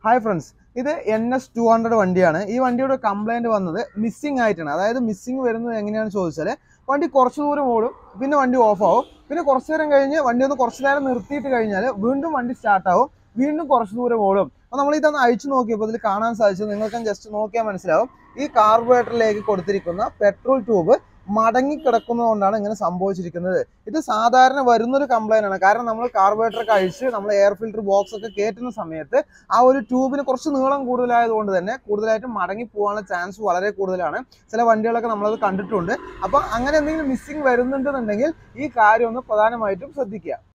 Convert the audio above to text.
hi friends ഇത് N S two hundred വണ്ടിയാണ് ഈ വണ്ടിയുടെ കംപ്ലൈന്റ് വന്നത് മിസ്സിംഗ് ആയിട്ടാണ് അതായത് മിസ്സിംഗ് വരുന്നത് എങ്ങനെയാണെന്ന് ചോദിച്ചാൽ വണ്ടി കുറച്ച് ദൂരം ഓടും പിന്നെ വണ്ടി ഓഫ് ആവും പിന്നെ കുറച്ച് നേരം കഴിഞ്ഞ് വണ്ടി ഒന്ന് കുറച്ച് നേരം നിർത്തിയിട്ട് കഴിഞ്ഞാൽ വീണ്ടും വണ്ടി സ്റ്റാർട്ട് ആവും വീണ്ടും കുറച്ച് ദൂരം ഓടും അപ്പോൾ നമ്മൾ ഇതൊന്ന് അഴിച്ചു നോക്കിയപ്പോൾ ഇതിൽ കാണാൻ സാധിച്ചത് നിങ്ങൾക്ക് ജസ്റ്റ് നോക്കിയാൽ മനസ്സിലാവും ഈ കാർബറേറ്ററിലേക്ക് കൊടുത്തിരിക്കുന്ന പെട്രോൾ ട്യൂബ് മടങ്ങി കിടക്കുന്നതുകൊണ്ടാണ് ഇങ്ങനെ സംഭവിച്ചിരിക്കുന്നത് ഇത് സാധാരണ വരുന്നൊരു കംപ്ലൈന്റ് ആണ് കാരണം നമ്മൾ കാർബറേറ്റർ ഒക്കെ അഴിച്ച് നമ്മൾ എയർ ഫിൽറ്റർ ബോക്സ് ഒക്കെ കയറ്റുന്ന സമയത്ത് ആ ഒരു ട്യൂബിന് കുറച്ച് നീളം കൂടുതലായതുകൊണ്ട് തന്നെ കൂടുതലായിട്ടും മടങ്ങി പോകാനുള്ള ചാൻസ് വളരെ കൂടുതലാണ് ചില വണ്ടികളൊക്കെ നമ്മളത് കണ്ടിട്ടുണ്ട് അപ്പോൾ അങ്ങനെ എന്തെങ്കിലും മിസ്സിംഗ് വരുന്നുണ്ടെന്നുണ്ടെങ്കിൽ ഈ കാര്യം ഒന്ന് പ്രധാനമായിട്ടും ശ്രദ്ധിക്കുക